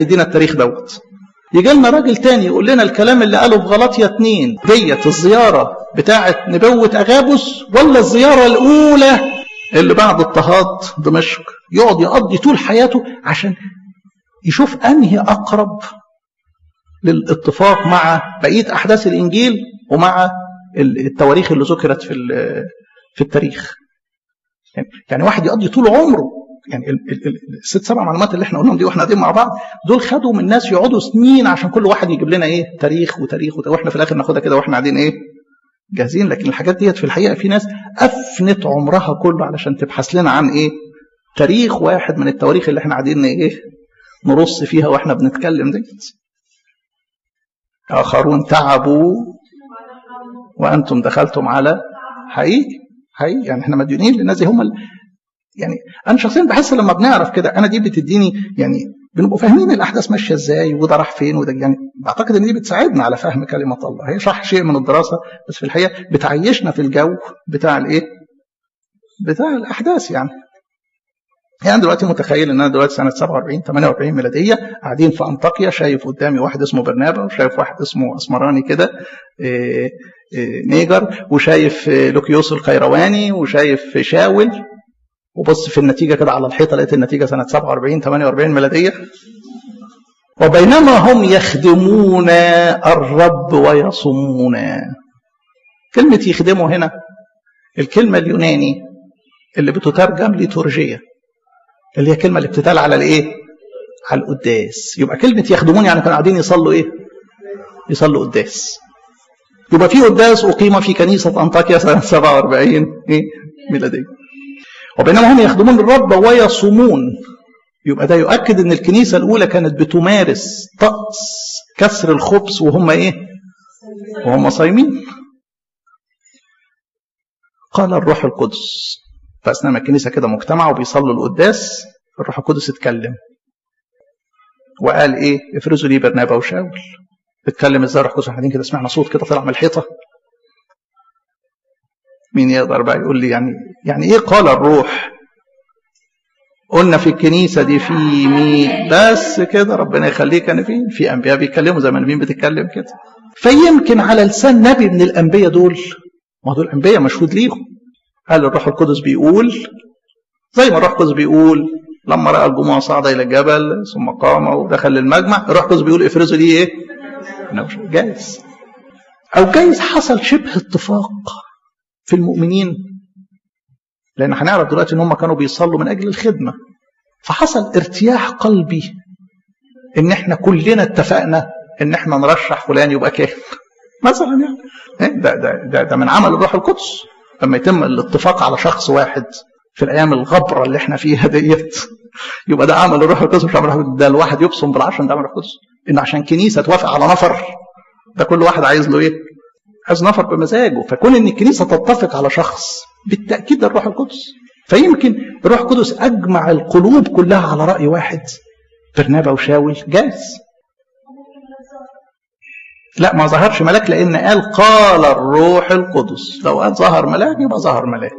يدينا التاريخ دوت يجي لنا راجل تاني يقول لنا الكلام اللي قاله في غلطية اتنين ديت الزيارة بتاعة نبوة أغابس ولا الزيارة الأولى اللي بعد اضطهاد دمشق يقعد يقضي طول حياته عشان يشوف أنهي أقرب للاتفاق مع بقية أحداث الإنجيل ومع التواريخ اللي ذكرت في في التاريخ يعني واحد يقضي طول عمره يعني الست سبع معلومات اللي احنا قلناهم دي واحنا قاعدين مع بعض دول خدوا من ناس يقعدوا سنين عشان كل واحد يجيب لنا ايه تاريخ وتاريخ وتاريخ واحنا في الاخر ناخدها كده واحنا قاعدين ايه جاهزين لكن الحاجات ديت في الحقيقه في ناس افنت عمرها كله علشان تبحث لنا عن ايه تاريخ واحد من التواريخ اللي احنا قاعدين ايه نرص فيها واحنا بنتكلم ديت اخرون تعبوا وانتم دخلتم على حقيقي حقيقي يعني احنا مديونين للناس دي هم ال... يعني انا شخصيا بحس لما بنعرف كده انا دي بتديني يعني بنبقى فاهمين الاحداث ماشيه ازاي وده راح فين وده يعني بعتقد ان دي بتساعدنا على فهم كلمه الله هي صح شيء من الدراسه بس في الحقيقه بتعيشنا في الجو بتاع الايه؟ بتاع الاحداث يعني يعني دلوقتي متخيل ان انا دلوقتي سنه 47 48 ميلاديه قاعدين في انطاكيا شايف قدامي واحد اسمه برنابا وشايف واحد اسمه اسمراني كده إيه إيه نيجر وشايف لوكيوس القيرواني وشايف شاول وبص في النتيجه كده على الحيطه لقيت النتيجه سنه 47 48 ميلاديه وبينما هم يخدمون الرب ويصومون كلمه يخدموا هنا الكلمه اليوناني اللي بتترجم لتورجيه اللي هي كلمه اللي بتتقال على الايه على القداس يبقى كلمه يخدمون يعني كانوا قاعدين يصلوا ايه يصلوا قداس يبقى في قداس اقيم في كنيسه انطاكيا سنه 47 ايه ميلاديه وبينما هم يخدمون الرب ويصومون يبقى ده يؤكد ان الكنيسه الاولى كانت بتمارس طقس كسر الخبز وهم ايه وهم صايمين قال الروح القدس فاثناء ما الكنيسه كده مجتمعه وبيصلوا القداس الروح القدس اتكلم وقال ايه افرزوا لي برنابا وشاول اتكلم ازاي الروح القدس احنا كده سمعنا صوت كده طلع من الحيطه مين يقدر بقى يقول لي يعني يعني ايه قال الروح قلنا في الكنيسة دي في مين بس كده ربنا يخليك أنا في في أنبياء بيتكلموا زي ما مين بتتكلم كده فيمكن على لسان نبي من الأنبياء دول ما دول أنبياء مشهود ليهم قال الروح القدس بيقول زي ما الروح القدس بيقول لما رأى الجموع صعد إلى الجبل ثم قام ودخل المجمع الروح القدس بيقول افرزوا لي إيه؟ جايز أو جايز حصل شبه اتفاق في المؤمنين لان هنعرف دلوقتي ان هم كانوا بيصلوا من اجل الخدمه فحصل ارتياح قلبي ان احنا كلنا اتفقنا ان احنا نرشح فلان يبقى كاهن مثلا يعني ده, ده, ده, ده من عمل الروح القدس لما يتم الاتفاق على شخص واحد في الايام الغبره اللي احنا فيها ديت يبقى ده عمل الروح القدس مش عمل ده الواحد يبصم بالعشر ده عمل الروح القدس ان عشان كنيسه توافق على نفر ده كل واحد عايز له ايه؟ عايز نفر بمزاجه فكون ان الكنيسه تتفق على شخص بالتاكيد الروح القدس فيمكن الروح القدس اجمع القلوب كلها على راي واحد برنابا وشاول جاز لا ما ظهرش ملاك لان قال قال الروح القدس لو قال ظهر ملاك يبقى ظهر ملاك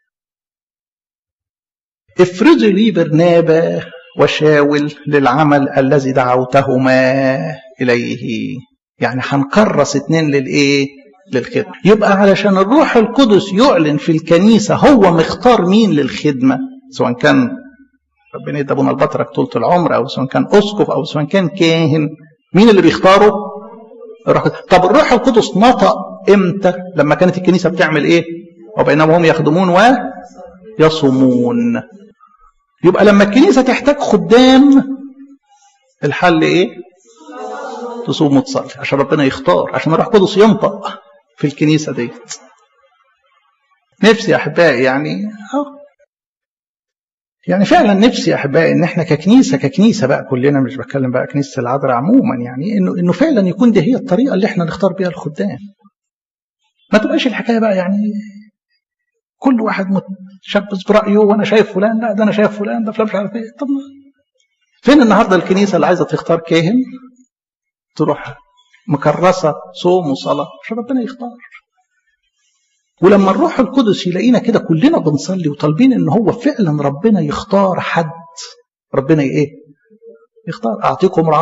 افرضوا لي برنابا وشاول للعمل الذي دعوتهما اليه يعني هنكرس اتنين للايه للخدمة يبقى علشان الروح القدس يعلن في الكنيسة هو مختار مين للخدمة سواء كان ربنا يدي ابونا البطرك طولة العمر او سواء كان اسقف او سواء كان كاهن مين اللي بيختاره؟ الروح طب الروح القدس نطق امتى؟ لما كانت الكنيسة بتعمل ايه؟ وبينما هم يخدمون ويصومون يبقى لما الكنيسة تحتاج خدام الحل ايه؟ تصوم وتصلي عشان ربنا يختار عشان الروح القدس ينطق في الكنيسه ديت نفسي يا احبائي يعني أه. يعني فعلا نفسي يا احبائي ان احنا ككنيسه ككنيسه بقى كلنا مش بتكلم بقى كنيسه العذراء عموما يعني انه انه فعلا يكون دي هي الطريقه اللي احنا نختار بيها الخدام ما تبقاش الحكايه بقى يعني كل واحد متشبث برايه وانا شايف فلان لا ده انا شايف فلان ده فلان مش عارف ايه طب فين النهارده الكنيسه اللي عايزه تختار كاهن تروح مكرسة صوم وصلاة عشان ربنا يختار ولما الروح القدس يلاقينا كده كلنا بنصلي وطالبين ان هو فعلا ربنا يختار حد ربنا ايه يختار اعطيكم